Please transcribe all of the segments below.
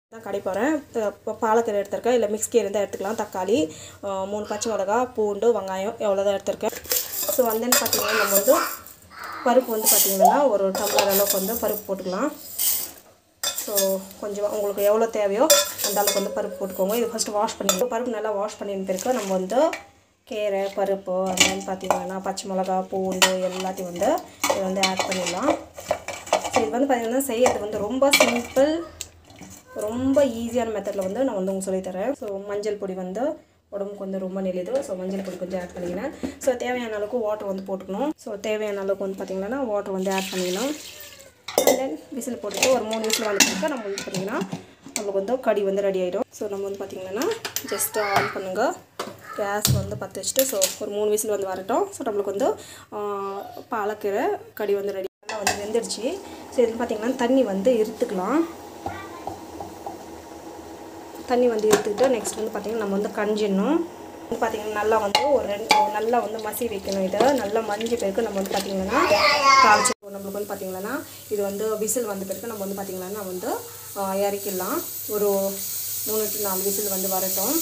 தான் கடை போகிறேன் இப்போ பாலக்கீரை எடுத்திருக்கேன் இல்லை மிக்ஸ் கீரை இருந்தால் எடுத்துக்கலாம் தக்காளி அஹ், மூணு பச்சை மிளகா பூண்டு வெங்காயம் எவ்வளோ தான் எடுத்திருக்கேன் ஸோ வந்து பார்த்தீங்கன்னா நம்ம வந்து பருப்பு வந்து பார்த்திங்கன்னா ஒரு டம்ளர் அளவுக்கு வந்து பருப்பு போட்டுக்கலாம் ஸோ கொஞ்சம் உங்களுக்கு எவ்வளோ தேவையோ அந்த அளவுக்கு வந்து பருப்பு போட்டுக்கோங்க இது ஃபஸ்ட்டு வாஷ் பண்ணிக்கணும் பருப்பு நல்லா வாஷ் பண்ணின பிறகு நம்ம வந்து கீரை பருப்பு அந்த மாதிரி பார்த்திங்கன்னா பச்சை மிளகா பூண்டு எல்லாத்தையும் வந்து இதை வந்து ஆட் பண்ணிடலாம் ஸோ இது வந்து பார்த்திங்கன்னா செய்யறது வந்து ரொம்ப சிம்பிள் ரொம்ப ஈஸியான மெத்தடில் வந்து நான் வந்து உங்களுக்கு சொல்லித்தரேன் ஸோ மஞ்சள் பொடி வந்து உடம்புக்கு வந்து ரொம்ப நெளிது ஸோ மஞ்சள் பொடி கொஞ்சம் ஆட் பண்ணிக்கிறேன் ஸோ தேவையான அளவுக்கு வாட்டர் வந்து போட்டுக்கணும் ஸோ தேவையான அளவுக்கு வந்து பார்த்திங்கன்னா வாட்டர் வந்து ஆட் பண்ணிக்கணும் அண்ட் தென் விசில் போட்டுட்டு ஒரு மூணு விசில் வந்து பிறகு நம்ம வந்து பார்த்திங்கன்னா நம்மளுக்கு வந்து கடி வந்து ரெடி ஆகிடும் ஸோ நம்ம வந்து பார்த்திங்கன்னா ஜஸ்ட்டு ஆன் பண்ணுங்க கேஸ் வந்து பற்ற வச்சுட்டு ஸோ ஒரு மூணு விசில் வந்து வரட்டும் ஸோ நம்மளுக்கு வந்து ஆஹ், பாலக்கீரை கடி வந்து ரெடி நல்லா வந்து வெந்துடுச்சு ஸோ இது பார்த்திங்கன்னா தண்ணி வந்து இருத்துக்கலாம் தண்ணி வந்து எடுத்துக்கிட்டு நெக்ஸ்ட் வந்து பார்த்திங்கன்னா நம்ம வந்து கஞ்சிடணும் வந்து பார்த்திங்கன்னா நல்லா வந்து ஒரு ரெண்டு நல்லா வந்து மசி வைக்கணும் இதை நல்லா மஞ்சள் பேருக்கு நம்ம வந்து பார்த்திங்கன்னா தாளிச்சு நம்மளுக்கு வந்து பார்த்திங்கன்னா இது வந்து விசில் வந்த பிறகு நம்ம வந்து பார்த்திங்கன்னா வந்து ஆஹ், இறக்கிடலாம் ஒரு மூணு டு நாலு விசில் வந்து வரட்டும்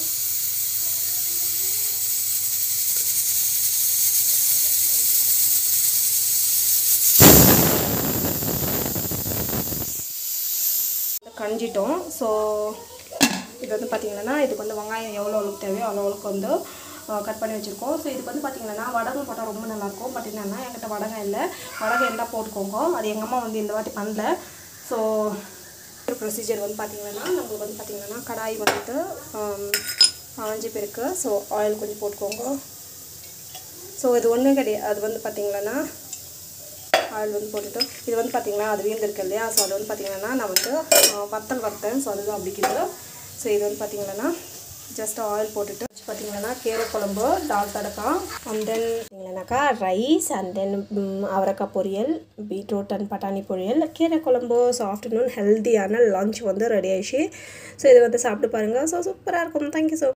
கஞ்சிட்டோம் ஸோ இது வந்து பார்த்திங்கன்னா இதுக்கு வந்து வெங்காயம் எவ்வளோ அளவுக்கு தேவையோ அவ்வளோ அளவுக்கு வந்து கட் பண்ணி வச்சுருக்கோம் ஸோ இதுக்கு வந்து பார்த்திங்கன்னா வடகம் போட்டால் ரொம்ப நல்லாயிருக்கும் பட் என்னென்னா என்கிட்ட வடகம் இல்லை வடகம் இருந்தால் போட்டுக்கோங்க அது எங்கள் அம்மா வந்து இந்த வாட்டி பண்ணல ஸோ ப்ரொசீஜர் வந்து பார்த்திங்கன்னா நம்மளுக்கு வந்து பார்த்திங்கன்னா கடாய் வந்து காஞ்சி பிறகு ஸோ ஆயில் கொஞ்சம் போட்டுக்கோங்க ஸோ இது ஒன்றும் கிடையாது அது வந்து பார்த்திங்கன்னா ஆயில் வந்து போட்டுட்டு இது வந்து பார்த்திங்கன்னா அது வீழ்ந்திருக்கு இல்லையா ஸோ அது வந்து பார்த்திங்கன்னா நான் வந்து ஆஹ், வத்தல் வறுத்தேன் ஸோ அதுதான் அப்படிக்கிறது ஸோ இது வந்து பார்த்திங்கன்னா ஜஸ்ட் ஆயில் போட்டுட்டு பார்த்திங்கன்னா கீரை குழம்பு டால் தடக்கா அண்ட் தென் பார்த்தீங்கன்னாக்கா ரைஸ் அண்ட் தென் அவரைக்காய் பொரியல் பீட்ரூட் அண்ட் பட்டாணி பொரியல் கீரை குழம்பு ஸோ ஆஃப்டர்நூன் ஹெல்த்தியான லஞ்ச் வந்து ரெடி ஆயிடுச்சு ஸோ இது வந்து சாப்பிட்டு பாருங்கள் ஸோ சூப்பராக இருக்கும் தேங்க்யூ ஸோ